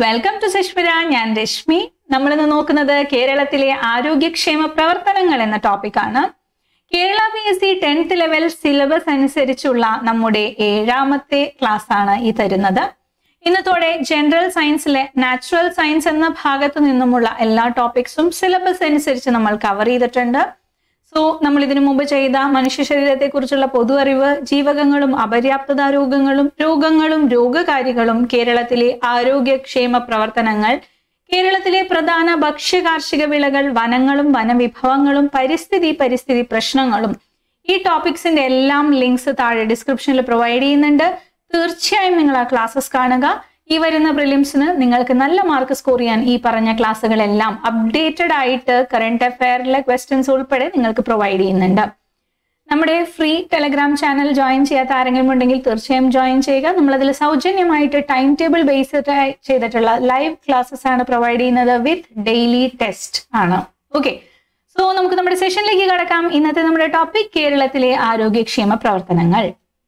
welcome to സശ്വര ഞാൻ രശ്മി നമ്മളിന്ന് നോക്കുന്നത് കേരളത്തിലെ ആരോഗ്യക്ഷേമ പ്രവർത്തനങ്ങൾ എന്ന ടോപ്പിക്കാണ് Kerala P S C tenth level syllabus അനുസരിച്ചുള്ള നമ്മുടെ ഏഴാമത്തെ ക്ലാസ് ആണ് ഈ തരുന്നത് ഇന്നത്തോടെ ജനറൽ സയൻസിലെ നാച്ചുറൽ സയൻസ് എന്ന ഭാഗത്ത് നിന്നുമുള്ള എല്ലാ ടോപ്പിക്സും സിലബസ് അനുസരിച്ച് നമ്മൾ കവർ ചെയ്തിട്ടുണ്ട് സോ നമ്മൾ ഇതിനു മുമ്പ് ചെയ്ത മനുഷ്യ ശരീരത്തെ കുറിച്ചുള്ള പൊതു അറിവ് ജീവകങ്ങളും അപര്യാപ്തത രോഗങ്ങളും രോഗങ്ങളും രോഗകാരികളും കേരളത്തിലെ ആരോഗ്യക്ഷേമ പ്രവർത്തനങ്ങൾ കേരളത്തിലെ പ്രധാന ഭക്ഷ്യ കാർഷിക വിളകൾ വനങ്ങളും വനവിഭവങ്ങളും പരിസ്ഥിതി പരിസ്ഥിതി പ്രശ്നങ്ങളും ഈ ടോപ്പിക്സിന്റെ എല്ലാം ലിങ്ക്സ് താഴെ ഡിസ്ക്രിപ്ഷനിൽ പ്രൊവൈഡ് ചെയ്യുന്നുണ്ട് തീർച്ചയായും നിങ്ങൾ ആ ക്ലാസ്സസ് കാണുക ഈ വരുന്ന പ്രിലിംസിന് നിങ്ങൾക്ക് നല്ല മാർക്ക് സ്കോർ ചെയ്യാൻ ഈ പറഞ്ഞ ക്ലാസ്സുകളെല്ലാം അപ്ഡേറ്റഡ് ആയിട്ട് കറണ്ട് അഫയറിലെ ക്വസ്റ്റ്യൻസ് ഉൾപ്പെടെ നിങ്ങൾക്ക് പ്രൊവൈഡ് ചെയ്യുന്നുണ്ട് നമ്മുടെ ഫ്രീ ടെലഗ്രാം ചാനൽ ജോയിൻ ചെയ്യാത്ത ആരെങ്കിലും ഉണ്ടെങ്കിൽ തീർച്ചയായും ജോയിൻ ചെയ്യുക നമ്മളതിൽ സൗജന്യമായിട്ട് ടൈം ടേബിൾ ബേസ്ഡ് ചെയ്തിട്ടുള്ള ലൈവ് ക്ലാസ്സസ് ആണ് പ്രൊവൈഡ് ചെയ്യുന്നത് വിത്ത് ഡെയിലി ടെസ്റ്റ് ആണ് ഓക്കെ സോ നമുക്ക് നമ്മുടെ സെഷനിലേക്ക് കടക്കാം ഇന്നത്തെ നമ്മുടെ ടോപ്പിക് കേരളത്തിലെ ആരോഗ്യക്ഷേമ പ്രവർത്തനങ്ങൾ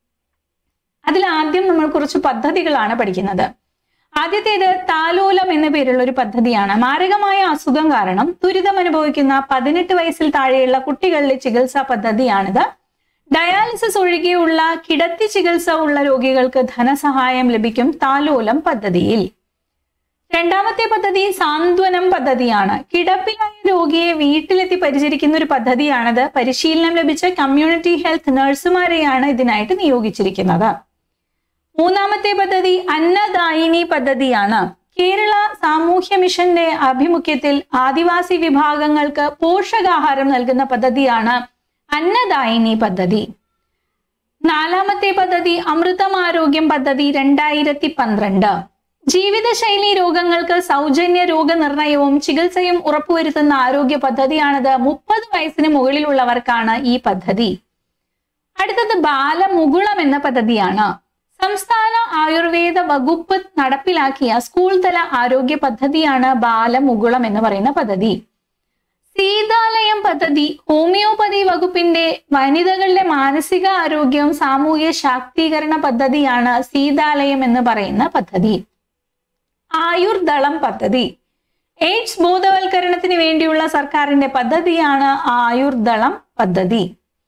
അതിൽ ആദ്യം നമ്മൾ കുറച്ച് പദ്ധതികളാണ് പഠിക്കുന്നത് ആദ്യത്തേത് താലോലം എന്ന പേരുള്ള ഒരു പദ്ധതിയാണ് മാരകമായ അസുഖം കാരണം ദുരിതം അനുഭവിക്കുന്ന പതിനെട്ട് വയസ്സിൽ താഴെയുള്ള കുട്ടികളിലെ ചികിത്സാ പദ്ധതിയാണിത് ഡയാലിസിസ് ഒഴികെയുള്ള കിടത്തി ചികിത്സ ഉള്ള രോഗികൾക്ക് ധനസഹായം ലഭിക്കും താലോലം പദ്ധതിയിൽ രണ്ടാമത്തെ പദ്ധതി സാന്ത്വനം പദ്ധതിയാണ് കിടപ്പിലായ രോഗിയെ വീട്ടിലെത്തി പരിചരിക്കുന്ന ഒരു പദ്ധതിയാണിത് പരിശീലനം ലഭിച്ച കമ്മ്യൂണിറ്റി ഹെൽത്ത് നഴ്സുമാരെയാണ് ഇതിനായിട്ട് നിയോഗിച്ചിരിക്കുന്നത് മൂന്നാമത്തെ പദ്ധതി അന്നദായിനി പദ്ധതിയാണ് കേരള സാമൂഹ്യ മിഷന്റെ ആഭിമുഖ്യത്തിൽ ആദിവാസി വിഭാഗങ്ങൾക്ക് പോഷകാഹാരം നൽകുന്ന പദ്ധതിയാണ് അന്നദായിനി പദ്ധതി നാലാമത്തെ പദ്ധതി അമൃതം ആരോഗ്യം പദ്ധതി രണ്ടായിരത്തി പന്ത്രണ്ട് ജീവിതശൈലി രോഗങ്ങൾക്ക് സൗജന്യ രോഗനിർണയവും ചികിത്സയും ഉറപ്പുവരുത്തുന്ന ആരോഗ്യ പദ്ധതിയാണിത് മുപ്പത് വയസ്സിന് മുകളിലുള്ളവർക്കാണ് ഈ പദ്ധതി അടുത്തത് ബാലമുകുളം എന്ന പദ്ധതിയാണ് സംസ്ഥാന ആയുർവേദ വകുപ്പ് നടപ്പിലാക്കിയ സ്കൂൾ തല ആരോഗ്യ പദ്ധതിയാണ് ബാലമുകുളം എന്ന് പറയുന്ന പദ്ധതി സീതാലയം പദ്ധതി ഹോമിയോപ്പതി വകുപ്പിന്റെ വനിതകളുടെ മാനസിക ആരോഗ്യവും സാമൂഹ്യ ശാക്തീകരണ പദ്ധതിയാണ് സീതാലയം എന്ന് പറയുന്ന പദ്ധതി ആയുർദളം പദ്ധതി എയ്ഡ്സ് ബോധവൽക്കരണത്തിന് വേണ്ടിയുള്ള സർക്കാരിന്റെ പദ്ധതിയാണ് ആയുർദളം പദ്ധതി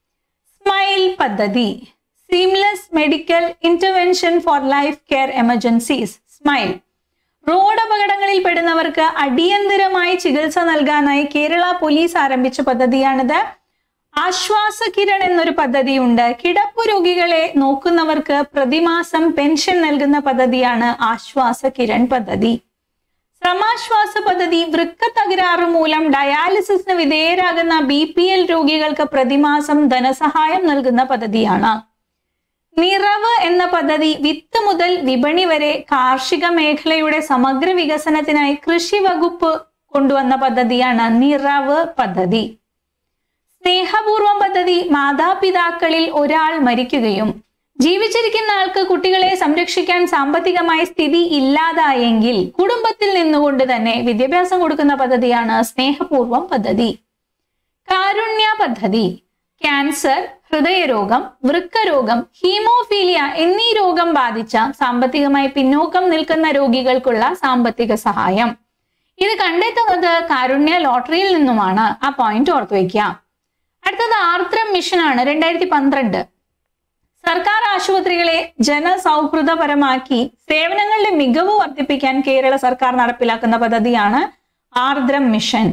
സ്മൈൽ പദ്ധതി seamless medical intervention for life care emergencies smile road അപകടങ്ങളിൽ പെടുന്നവർക്ക് അടിയന്തരമായി ചികിത്സ നൽകാനായി കേരള പോലീസ് ആരംഭിച്ച പദ്ധതിയാണിത് ആശ്വാസ കിരൺ എന്നൊരു പദ്ധതിയുണ്ട് കിടപ്പു രോഗികളെ നോക്കുന്നവർക്ക് പ്രതിമാസം പെൻഷൻ നൽകുന്ന പദ്ധതിയാണ് ആശ്വാസ കിരൺ പദ്ധതി ശ്രമാശ്വാസ പദ്ധതി വൃക്ക തകരാറ് മൂലം ഡയാലിസിസിന് വിധേയരാകുന്ന ബി പി എൽ രോഗികൾക്ക് പ്രതിമാസം ധനസഹായം നൽകുന്ന പദ്ധതിയാണ് നിറവ് എന്ന പദ്ധതി വിത്ത് മുതൽ വിപണി വരെ കാർഷിക മേഖലയുടെ സമഗ്ര വികസനത്തിനായി കൃഷി വകുപ്പ് കൊണ്ടുവന്ന പദ്ധതിയാണ് നിറവ് പദ്ധതി സ്നേഹപൂർവം പദ്ധതി മാതാപിതാക്കളിൽ ഒരാൾ മരിക്കുകയും ജീവിച്ചിരിക്കുന്ന ആൾക്ക് കുട്ടികളെ സംരക്ഷിക്കാൻ സാമ്പത്തികമായ സ്ഥിതി ഇല്ലാതായെങ്കിൽ കുടുംബത്തിൽ നിന്നുകൊണ്ട് തന്നെ വിദ്യാഭ്യാസം കൊടുക്കുന്ന പദ്ധതിയാണ് സ്നേഹപൂർവം പദ്ധതി കാരുണ്യ പദ്ധതി ക്യാൻസർ ഹൃദയരോഗം വൃക്കരോഗം ഹീമോഫീലിയ എന്നീ രോഗം ബാധിച്ച സാമ്പത്തികമായി പിന്നോക്കം നിൽക്കുന്ന രോഗികൾക്കുള്ള സാമ്പത്തിക സഹായം ഇത് കണ്ടെത്തുന്നത് കാരുണ്യ ലോട്ടറിയിൽ നിന്നുമാണ് ആ പോയിന്റ് ഓർത്തു വയ്ക്കുക അടുത്തത് ആർദ്രം മിഷനാണ് രണ്ടായിരത്തി പന്ത്രണ്ട് സർക്കാർ ആശുപത്രികളെ ജനസൗഹൃദപരമാക്കി സേവനങ്ങളുടെ മികവ് വർദ്ധിപ്പിക്കാൻ കേരള സർക്കാർ നടപ്പിലാക്കുന്ന പദ്ധതിയാണ് ആർദ്രം മിഷൻ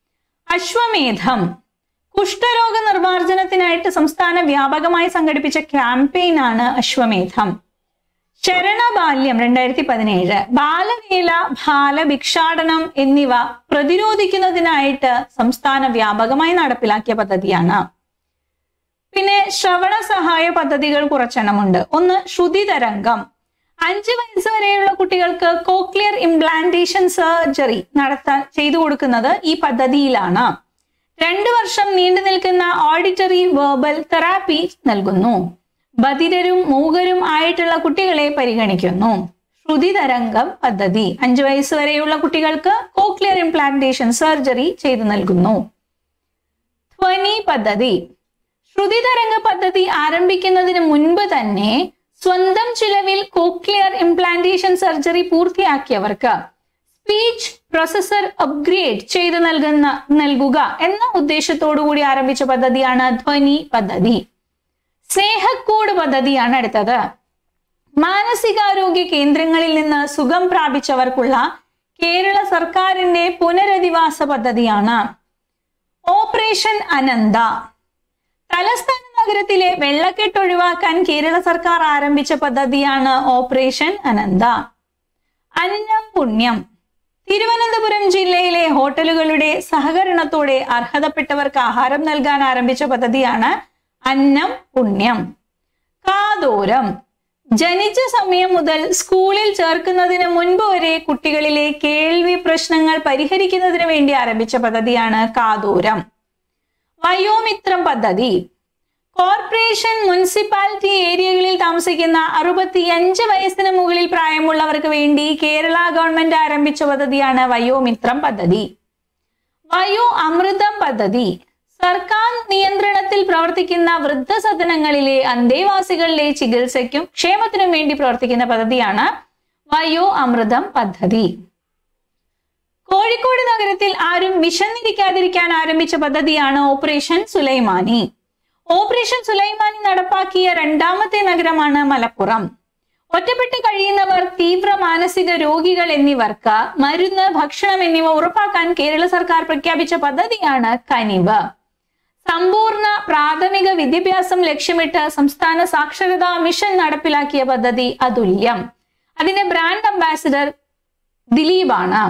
അശ്വമേധം കുഷ്ഠരോഗ നിർമ്മാർജ്ജനത്തിനായിട്ട് സംസ്ഥാന വ്യാപകമായി സംഘടിപ്പിച്ച ക്യാമ്പയിൻ ആണ് അശ്വമേധം ശരണബാല്യം രണ്ടായിരത്തി പതിനേഴ് ബാലവേല ബാലഭിക്ഷാടനം എന്നിവ പ്രതിരോധിക്കുന്നതിനായിട്ട് സംസ്ഥാന വ്യാപകമായി നടപ്പിലാക്കിയ പദ്ധതിയാണ് പിന്നെ ശ്രവണ സഹായ പദ്ധതികൾ കുറച്ചെണ്ണമുണ്ട് ഒന്ന് ശ്രുതി തരംഗം അഞ്ച് വയസ്സ് വരെയുള്ള കുട്ടികൾക്ക് കോക്ലിയർ ഇംപ്ലാന്റേഷൻ സർജറി നടത്താൻ ചെയ്തു കൊടുക്കുന്നത് ഈ പദ്ധതിയിലാണ് രണ്ടു വർഷം നീണ്ടു നിൽക്കുന്ന ഓഡിറ്ററി വേർബൽ തെറാപ്പി നൽകുന്നു ബധിരരും മൂകരും ആയിട്ടുള്ള കുട്ടികളെ പരിഗണിക്കുന്നു ശ്രുതി തരംഗം പദ്ധതി അഞ്ചു വയസ്സ് വരെയുള്ള കുട്ടികൾക്ക് കോക്ലിയർ ഇംപ്ലാന്റേഷൻ സർജറി ചെയ്തു നൽകുന്നു ധ്വനി പദ്ധതി ശ്രുതി തരംഗ പദ്ധതി ആരംഭിക്കുന്നതിന് മുൻപ് തന്നെ സ്വന്തം ചിലവിൽ കോക്ലിയർ ഇംപ്ലാന്റേഷൻ സർജറി പൂർത്തിയാക്കിയവർക്ക് സ്പീച്ച് പ്രൊസസർ അപ്ഗ്രേഡ് ചെയ്ത് നൽകുന്ന നൽകുക എന്ന ഉദ്ദേശത്തോടു കൂടി ആരംഭിച്ച പദ്ധതിയാണ് ധ്വനി പദ്ധതി സ്നേഹക്കൂട് പദ്ധതിയാണ് അടുത്തത് മാനസികാരോഗ്യ കേന്ദ്രങ്ങളിൽ നിന്ന് സുഖം പ്രാപിച്ചവർക്കുള്ള കേരള സർക്കാരിന്റെ പുനരധിവാസ പദ്ധതിയാണ് ഓപ്പറേഷൻ അനന്ത തലസ്ഥാന നഗരത്തിലെ വെള്ളക്കെട്ട് ഒഴിവാക്കാൻ കേരള സർക്കാർ ആരംഭിച്ച പദ്ധതിയാണ് ഓപ്പറേഷൻ അനന്ത അന്നം പുണ്യം തിരുവനന്തപുരം ജില്ലയിലെ ഹോട്ടലുകളുടെ സഹകരണത്തോടെ അർഹതപ്പെട്ടവർക്ക് ആഹാരം നൽകാൻ ആരംഭിച്ച പദ്ധതിയാണ് അന്നം പുണ്യം കാതോരം ജനിച്ച സമയം മുതൽ സ്കൂളിൽ ചേർക്കുന്നതിന് മുൻപ് വരെ കുട്ടികളിലെ കേൾവി പ്രശ്നങ്ങൾ പരിഹരിക്കുന്നതിന് വേണ്ടി ആരംഭിച്ച പദ്ധതിയാണ് കാതോരം വയോമിത്രം പദ്ധതി കോർപ്പറേഷൻ മുനിസിപ്പാലിറ്റി ഏരിയകളിൽ താമസിക്കുന്ന അറുപത്തിയഞ്ച് വയസ്സിന് മുകളിൽ പ്രായമുള്ളവർക്ക് വേണ്ടി കേരള ഗവൺമെന്റ് ആരംഭിച്ച പദ്ധതിയാണ് വയോമിത്രം പദ്ധതി വയോ അമൃതം പദ്ധതി സർക്കാർ നിയന്ത്രണത്തിൽ പ്രവർത്തിക്കുന്ന വൃദ്ധസദനങ്ങളിലെ അന്തേവാസികളിലെ ചികിത്സയ്ക്കും ക്ഷേമത്തിനും വേണ്ടി പ്രവർത്തിക്കുന്ന പദ്ധതിയാണ് വയോ അമൃതം പദ്ധതി കോഴിക്കോട് നഗരത്തിൽ ആരും വിശന്നിരിക്കാതിരിക്കാൻ ആരംഭിച്ച പദ്ധതിയാണ് ഓപ്പറേഷൻ സുലൈമാനി ഓപ്പറേഷൻ സുലൈമാനി നടപ്പാക്കിയ രണ്ടാമത്തെ നഗരമാണ് മലപ്പുറം ഒറ്റപ്പെട്ട് കഴിയുന്നവർ തീവ്ര മാനസിക രോഗികൾ എന്നിവർക്ക് മരുന്ന് ഭക്ഷണം എന്നിവ ഉറപ്പാക്കാൻ കേരള സർക്കാർ പ്രഖ്യാപിച്ച പദ്ധതിയാണ് കനിവ് സമ്പൂർണ്ണ പ്രാഥമിക വിദ്യാഭ്യാസം ലക്ഷ്യമിട്ട് സംസ്ഥാന സാക്ഷരതാ മിഷൻ നടപ്പിലാക്കിയ പദ്ധതി അതുല്യം അതിന്റെ ബ്രാൻഡ് അംബാസിഡർ ദിലീപാണ്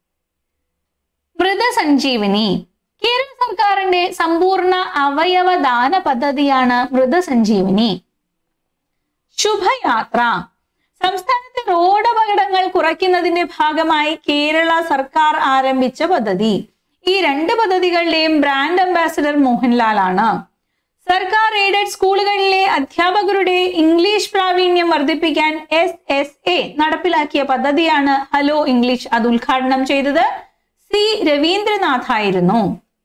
മൃതസഞ്ജീവനി കേരള സർക്കാരിന്റെ സമ്പൂർണ്ണ അവയവദാന പദ്ധതിയാണ് മൃതസഞ്ജീവനി ശുഭയാത്ര സംസ്ഥാനത്തെ റോഡ് അപകടങ്ങൾ കുറയ്ക്കുന്നതിന്റെ ഭാഗമായി കേരള സർക്കാർ ആരംഭിച്ച പദ്ധതി ഈ രണ്ട് പദ്ധതികളുടെയും ബ്രാൻഡ് അംബാസിഡർ മോഹൻലാൽ ആണ് സർക്കാർ എയ്ഡഡ് സ്കൂളുകളിലെ അധ്യാപകരുടെ ഇംഗ്ലീഷ് പ്രാവീണ്യം വർദ്ധിപ്പിക്കാൻ എസ് എസ് എ നടപ്പിലാക്കിയ പദ്ധതിയാണ് ഹലോ ഇംഗ്ലീഷ് അത് ഉദ്ഘാടനം ചെയ്തത് സി രവീന്ദ്രനാഥ് ആയിരുന്നു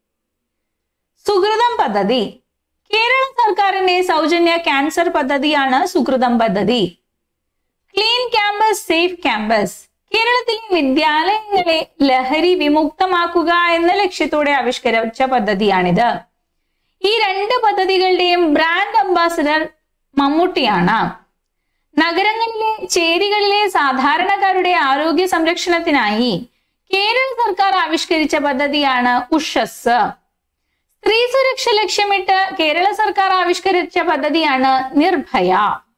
സുഹൃതം പദ്ധതി കേരള സർക്കാരിന്റെ സൗജന്യ ക്യാൻസർ പദ്ധതിയാണ് സുഹൃതം പദ്ധതി ക്ലീൻ ക്യാമ്പസ് സേഫ് ക്യാമ്പസ് കേരളത്തിലെ വിദ്യാലയങ്ങളെ ലഹരി വിമുക്തമാക്കുക എന്ന ലക്ഷ്യത്തോടെ ആവിഷ്കരിച്ച പദ്ധതിയാണിത് ഈ രണ്ട് പദ്ധതികളുടെയും ബ്രാൻഡ് അംബാസിഡർ മമ്മൂട്ടിയാണ് നഗരങ്ങളിലെ ചേരികളിലെ സാധാരണക്കാരുടെ ആരോഗ്യ സംരക്ഷണത്തിനായി കേരള സർക്കാർ ആവിഷ്കരിച്ച പദ്ധതിയാണ് ഉഷസ് സ്ത്രീ സുരക്ഷ ലക്ഷ്യമിട്ട് കേരള സർക്കാർ ആവിഷ്കരിച്ച പദ്ധതിയാണ് നിർഭയ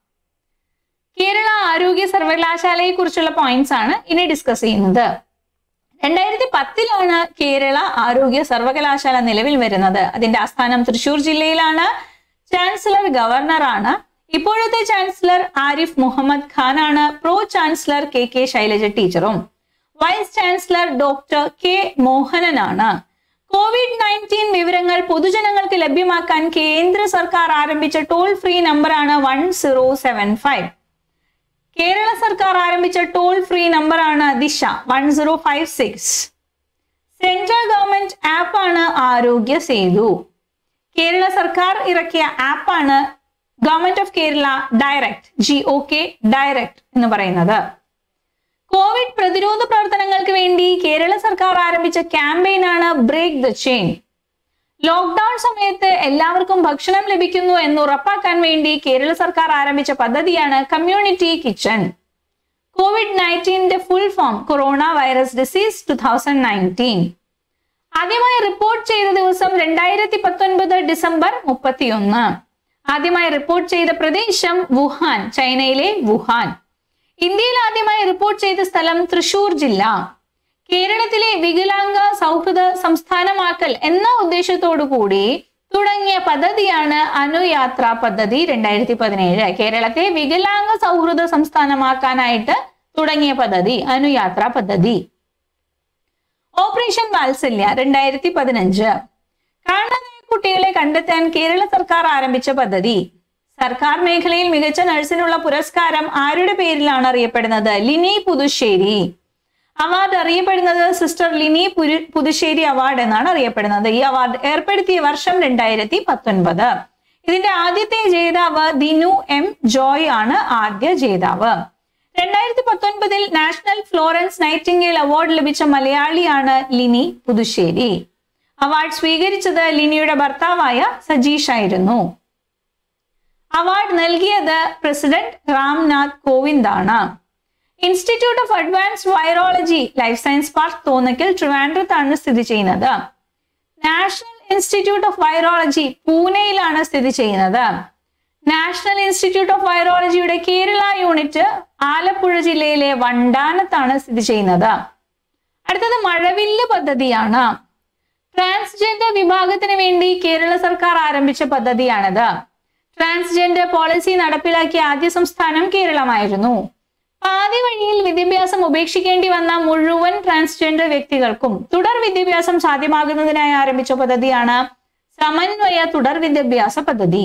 കേരള ആരോഗ്യ സർവകലാശാലയെ കുറിച്ചുള്ള പോയിന്റ്സ് ആണ് ഇനി ഡിസ്കസ് ചെയ്യുന്നത് രണ്ടായിരത്തി പത്തിലാണ് കേരള ആരോഗ്യ സർവകലാശാല നിലവിൽ വരുന്നത് അതിന്റെ ആസ്ഥാനം തൃശൂർ ജില്ലയിലാണ് ചാൻസലർ ഗവർണറാണ് ഇപ്പോഴത്തെ ചാൻസലർ ആരിഫ് മുഹമ്മദ് ഖാൻ ആണ് pro chancellor K K Shailaja ടീച്ചറും വൈസ് ചാൻസലർ ഡോക്ടർ കെ മോഹനനാണ് കോവിഡ് നയൻറ്റീൻ വിവരങ്ങൾ പൊതുജനങ്ങൾക്ക് ലഭ്യമാക്കാൻ കേന്ദ്ര സർക്കാർ ആരംഭിച്ച ടോൾ ഫ്രീ നമ്പറാണ് one zero seven five Kerala സർക്കാർ ആരംഭിച്ച ടോൾ ഫ്രീ നമ്പറാണ് Disha one zero five six central government ആപ്പാണ് ആരോഗ്യ സേതു കേരള സർക്കാർ ഇറക്കിയ ആപ്പാണ് government of Kerala direct G O K direct എന്ന് പറയുന്നത് കോവിഡ് പ്രതിരോധ പ്രവർത്തനങ്ങൾക്ക് വേണ്ടി കേരള സർക്കാർ ആരംഭിച്ച ക്യാമ്പയിനാണ് ബ്രേക്ക് ദ ചെയിൻ ലോക്ക്ഡൌൺ സമയത്ത് എല്ലാവർക്കും ഭക്ഷണം ലഭിക്കുന്നു എന്ന് ഉറപ്പാക്കാൻ വേണ്ടി കേരള സർക്കാർ ആരംഭിച്ച പദ്ധതിയാണ് കമ്മ്യൂണിറ്റി കിച്ചൺ കോവിഡ് നയൻറ്റീന്റെ full form corona virus disease two thousand nineteen ആദ്യമായി റിപ്പോർട്ട് ചെയ്ത ദിവസം രണ്ടായിരത്തി പത്തൊൻപത് ഡിസംബർ മുപ്പത്തിയൊന്ന് ആദ്യമായി റിപ്പോർട്ട് ചെയ്ത പ്രദേശം വുഹാൻ ചൈനയിലെ വുഹാൻ ഇന്ത്യയിൽ ആദ്യമായി റിപ്പോർട്ട് ചെയ്ത സ്ഥലം തൃശൂർ ജില്ല കേരളത്തിലെ വികലാംഗ സൗഹൃദ സംസ്ഥാനമാക്കൽ എന്ന ഉദ്ദേശത്തോടു കൂടി തുടങ്ങിയ പദ്ധതിയാണ് അനുയാത്ര പദ്ധതി രണ്ടായിരത്തി പതിനേഴ് കേരളത്തെ വികലാംഗ സൗഹൃദ സംസ്ഥാനമാക്കാനായിട്ട് തുടങ്ങിയ പദ്ധതി അനുയാത്ര പദ്ധതി ഓപ്പറേഷൻ വാത്സല്യ രണ്ടായിരത്തി പതിനഞ്ച് കാണാതായ കുട്ടികളെ കണ്ടെത്താൻ കേരള സർക്കാർ ആരംഭിച്ച പദ്ധതി സർക്കാർ മേഖലയിൽ മികച്ച നഴ്സിനുള്ള പുരസ്കാരം ആരുടെ പേരിലാണ് അറിയപ്പെടുന്നത് ലിനി പുതുശ്ശേരി അവാർഡ് അറിയപ്പെടുന്നത് സിസ്റ്റർ ലിനി പുരു- പുതുശ്ശേരി അവാർഡ് എന്നാണ് അറിയപ്പെടുന്നത് ഈ അവാർഡ് ഏർപ്പെടുത്തിയ വർഷം രണ്ടായിരത്തി പത്തൊൻപത് ഇതിന്റെ ആദ്യത്തെ ജേതാവ് ദിനു എം ജോയ് ആണ് ആദ്യ ജേതാവ് രണ്ടായിരത്തി പത്തൊൻപതിൽ ഒന്നിൽ നാഷണൽ ഫ്ലോറൻസ് നൈറ്റിംഗേൽ അവാർഡ് ലഭിച്ച മലയാളിയാണ് ലിനി പുതുശ്ശേരി അവാർഡ് സ്വീകരിച്ചത് ലിനിയുടെ ഭർത്താവായ സജീഷ് ആയിരുന്നു അവാർഡ് നൽകിയത് പ്രസിഡന്റ് രാംനാഥ് കോവിന്ദ് ആണ് institute of advanced virology life science park Thonnakkal ട്രിവാൻഡ്രത്താണ് സ്ഥിതി ചെയ്യുന്നത് നാഷണൽ ഇൻസ്റ്റിറ്റ്യൂട്ട് ഓഫ് വൈറോളജി പൂനെയിലാണ് സ്ഥിതി ചെയ്യുന്നത് നാഷണൽ ഇൻസ്റ്റിറ്റ്യൂട്ട് ഓഫ് വൈറോളജിയുടെ കേരള യൂണിറ്റ് ആലപ്പുഴ ജില്ലയിലെ വണ്ടാനത്താണ് സ്ഥിതി ചെയ്യുന്നത് അടുത്തത് മഴവില്ല് പദ്ധതിയാണ് ട്രാൻസ്ജെൻഡർ വിഭാഗത്തിന് വേണ്ടി കേരള സർക്കാർ ആരംഭിച്ച പദ്ധതിയാണിത് ട്രാൻസ്ജെൻഡർ പോളിസി നടപ്പിലാക്കിയ ആദ്യ സംസ്ഥാനം കേരളമായിരുന്നു പാതി വഴിയിൽ വിദ്യാഭ്യാസം ഉപേക്ഷിക്കേണ്ടി വന്ന മുഴുവൻ ട്രാൻസ്ജെൻഡർ വ്യക്തികൾക്കും തുടർ വിദ്യാഭ്യാസം സാധ്യമാകുന്നതിനായി ആരംഭിച്ച പദ്ധതിയാണ് സമന്വയ തുടർ വിദ്യാഭ്യാസ പദ്ധതി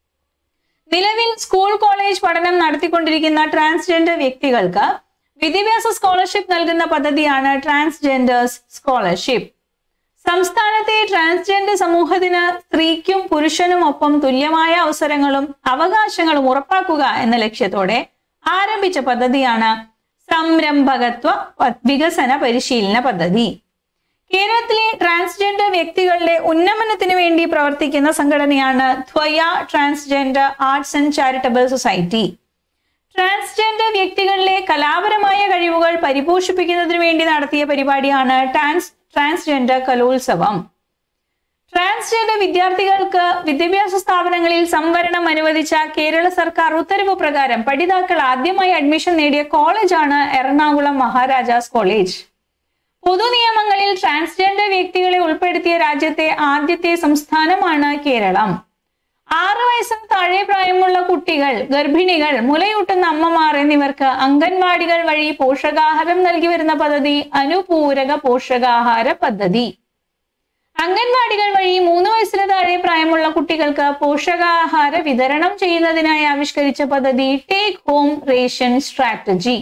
നിലവിൽ സ്കൂൾ കോളേജ് പഠനം നടത്തിക്കൊണ്ടിരിക്കുന്ന ട്രാൻസ്ജെൻഡർ വ്യക്തികൾക്ക് വിദ്യാഭ്യാസ സ്കോളർഷിപ്പ് നൽകുന്ന പദ്ധതിയാണ് ട്രാൻസ്ജെൻഡേഴ്സ് സ്കോളർഷിപ്പ് സംസ്ഥാനത്തെ ട്രാൻസ്ജെൻഡർ സമൂഹത്തിന് സ്ത്രീക്കും പുരുഷനും ഒപ്പം തുല്യമായ അവസരങ്ങളും അവകാശങ്ങളും ഉറപ്പാക്കുക എന്ന ലക്ഷ്യത്തോടെ ആരംഭിച്ച പദ്ധതിയാണ് സംരംഭകത്വ പ- വികസന പരിശീലന പദ്ധതി കേരളത്തിലെ ട്രാൻസ്ജെൻഡർ വ്യക്തികളുടെ ഉന്നമനത്തിന് വേണ്ടി പ്രവർത്തിക്കുന്ന സംഘടനയാണ് Dhwaya transgender arts and charitable society transgender വ്യക്തികളിലെ കലാപരമായ കഴിവുകൾ പരിപോഷിപ്പിക്കുന്നതിന് വേണ്ടി നടത്തിയ പരിപാടിയാണ് ട്രാൻസ് ട്രാൻസ്ജെൻഡർ കലോത്സവം ട്രാൻസ്ജെൻഡർ വിദ്യാർത്ഥികൾക്ക് വിദ്യാഭ്യാസ സ്ഥാപനങ്ങളിൽ സംവരണം അനുവദിച്ച കേരള സർക്കാർ ഉത്തരവ് പ്രകാരം പഠിതാക്കൾ ആദ്യമായി അഡ്മിഷൻ നേടിയ കോളേജാണ് എറണാകുളം മഹാരാജാസ് കോളേജ് പൊതുനിയമങ്ങളിൽ ട്രാൻസ്ജെൻഡർ വ്യക്തികളെ ഉൾപ്പെടുത്തിയ രാജ്യത്തെ ആദ്യത്തെ സംസ്ഥാനമാണ് കേരളം ആറ് വയസ്സിന് താഴെ പ്രായമുള്ള കുട്ടികൾ ഗർഭിണികൾ മുലയൂട്ടുന്ന അമ്മമാർ എന്നിവർക്ക് അംഗൻവാടികൾ വഴി പോഷകാഹാരം നൽകി വരുന്ന പദ്ധതി അനുപൂരക പോഷകാഹാര പദ്ധതി അംഗൻവാടികൾ വഴി മൂന്ന് വയസ്സിന് താഴെ പ്രായമുള്ള കുട്ടികൾക്ക് പോഷകാഹാര വിതരണം ചെയ്യുന്നതിനായി ആവിഷ്കരിച്ച പദ്ധതി take home ration strategy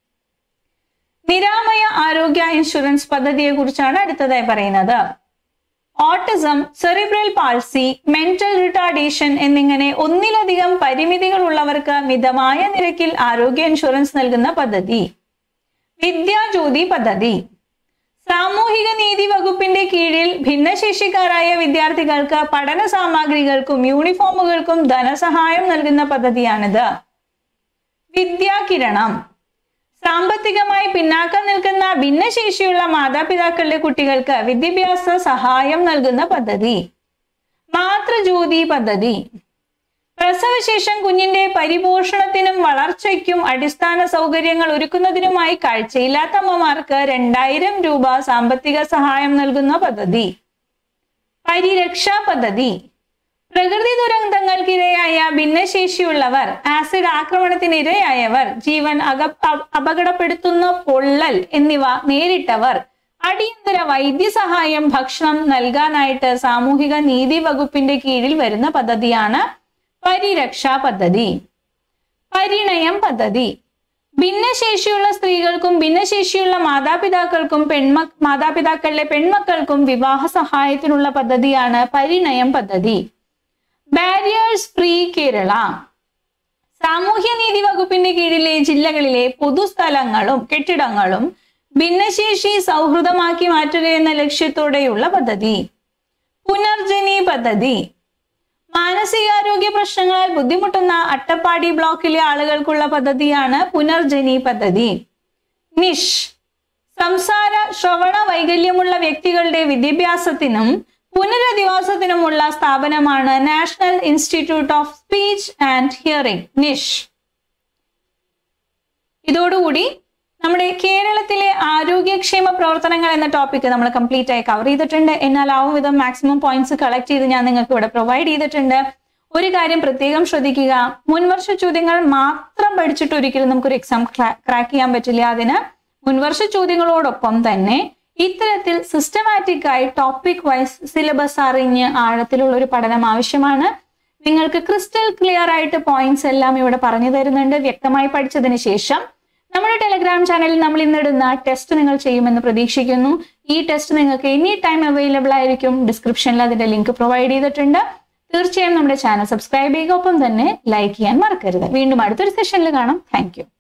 Niramaya ആരോഗ്യ ഇൻഷുറൻസ് പദ്ധതിയെ കുറിച്ചാണ് അടുത്തതായി പറയുന്നത് autism cerebral palsy mental retardation എന്നിങ്ങനെ ഒന്നിലധികം പരിമിതികൾ ഉള്ളവർക്ക് മിതമായ നിരക്കിൽ ആരോഗ്യ ഇൻഷുറൻസ് നൽകുന്ന പദ്ധതി വിദ്യാജ്യോതി പദ്ധതി സാമൂഹിക നീതി വകുപ്പിന്റെ കീഴിൽ ഭിന്നശേഷിക്കാരായ വിദ്യാർത്ഥികൾക്ക് പഠന സാമഗ്രികൾക്കും യൂണിഫോമുകൾക്കും ധനസഹായം നൽകുന്ന പദ്ധതിയാണിത് വിദ്യാകിരണം സാമ്പത്തികമായി പിന്നാക്കം നിൽക്കുന്ന ഭിന്നശേഷിയുള്ള മാതാപിതാക്കളുടെ കുട്ടികൾക്ക് വിദ്യാഭ്യാസ സഹായം നൽകുന്ന പദ്ധതി മാതൃജ്യോതി പദ്ധതി പ്രസവശേഷം കുഞ്ഞിന്റെ പരിപോഷണത്തിനും വളർച്ചയ്ക്കും അടിസ്ഥാന സൗകര്യങ്ങൾ ഒരുക്കുന്നതിനുമായി കാഴ്ചയില്ലാത്ത അമ്മമാർക്ക് രണ്ടായിരം രൂപ സാമ്പത്തിക സഹായം നൽകുന്ന പദ്ധതി പരിരക്ഷാ പദ്ധതി പ്രകൃതി ദുരന്തങ്ങൾക്കിരയായ ഭിന്നശേഷിയുള്ളവർ ആസിഡ് ആക്രമണത്തിന് ഇരയായവർ ജീവൻ അക അ- അപകടപ്പെടുത്തുന്ന പൊള്ളൽ എന്നിവ നേരിട്ടവർ അടിയന്തര വൈദ്യസഹായം ഭക്ഷണം നൽകാനായിട്ട് സാമൂഹിക നീതി വകുപ്പിന്റെ കീഴിൽ വരുന്ന പദ്ധതിയാണ് പരിരക്ഷാ പദ്ധതി പരിണയം പദ്ധതി ഭിന്നശേഷിയുള്ള സ്ത്രീകൾക്കും ഭിന്നശേഷിയുള്ള മാതാപിതാക്കൾക്കും പെൺമ മാതാപിതാക്കളുടെ പെൺമക്കൾക്കും വിവാഹ സഹായത്തിനുള്ള പദ്ധതിയാണ് പരിണയം പദ്ധതി ബാരിയേഴ്സ് ഫ്രീ കേരള സാമൂഹ്യനീതി വകുപ്പിന്റെ കീഴിലെ ജില്ലകളിലെ പൊതുസ്ഥലങ്ങളും കെട്ടിടങ്ങളും ഭിന്നശേഷി സൗഹൃദമാക്കി മാറ്റുക എന്ന ലക്ഷ്യത്തോടെയുള്ള പദ്ധതി പുനർജനി പദ്ധതി മാനസികാരോഗ്യ പ്രശ്നങ്ങളാൽ ബുദ്ധിമുട്ടുന്ന അട്ടപ്പാടി ബ്ലോക്കിലെ ആളുകൾക്കുള്ള പദ്ധതിയാണ് പുനർജനി പദ്ധതി നിഷ് സംസാര ശ്രവണ വൈകല്യമുള്ള വ്യക്തികളുടെ വിദ്യാഭ്യാസത്തിനും പുനരധിവാസത്തിനുമുള്ള സ്ഥാപനമാണ് national institute of speech and hearing NISH ഇതോടുകൂടി നമ്മുടെ കേരളത്തിലെ ആരോഗ്യക്ഷേമ പ്രവർത്തനങ്ങൾ എന്ന ടോപ്പിക് നമ്മൾ കംപ്ലീറ്റ് ആയി കവർ ചെയ്തിട്ടുണ്ട് എന്നാൽ ആവും വിധം മാക്സിമം പോയിന്റ്സ് കളക്ട് ചെയ്ത് ഞാൻ നിങ്ങൾക്ക് ഇവിടെ പ്രൊവൈഡ് ചെയ്തിട്ടുണ്ട് ഒരു കാര്യം പ്രത്യേകം ശ്രദ്ധിക്കുക മുൻവർഷ ചോദ്യങ്ങൾ മാത്രം പഠിച്ചിട്ട് ഒരിക്കലും നമുക്കൊരു എക്സാം ക്രാക്ക് ചെയ്യാൻ പറ്റില്ല അതിന് മുൻവർഷ ചോദ്യങ്ങളോടൊപ്പം തന്നെ ഇത്തരത്തിൽ സിസ്റ്റമാറ്റിക് ആയി ടോപ്പിക് വൈസ് സിലബസ് അറിഞ്ഞ് ആഴത്തിലുള്ള ഒരു പഠനം ആവശ്യമാണ് നിങ്ങൾക്ക് ക്രിസ്റ്റൽ ക്ലിയർ ആയിട്ട് പോയിന്റ്സ് എല്ലാം ഇവിടെ പറഞ്ഞു തരുന്നുണ്ട് വ്യക്തമായി പഠിച്ചതിന് ശേഷം നമ്മുടെ ടെലഗ്രാം ചാനലിൽ നമ്മൾ ഇന്നിടുന്ന ടെസ്റ്റ് നിങ്ങൾ ചെയ്യുമെന്ന് പ്രതീക്ഷിക്കുന്നു ഈ ടെസ്റ്റ് നിങ്ങൾക്ക് എനി ടൈം അവൈലബിൾ ആയിരിക്കും ഡിസ്ക്രിപ്ഷനിൽ അതിന്റെ ലിങ്ക് പ്രൊവൈഡ് ചെയ്തിട്ടുണ്ട് തീർച്ചയായും നമ്മുടെ ചാനൽ സബ്സ്ക്രൈബ് ചെയ്യുക ഒപ്പം തന്നെ ലൈക്ക് ചെയ്യാൻ മറക്കരുത് വീണ്ടും അടുത്തൊരു സെഷനിൽ കാണാം താങ്ക്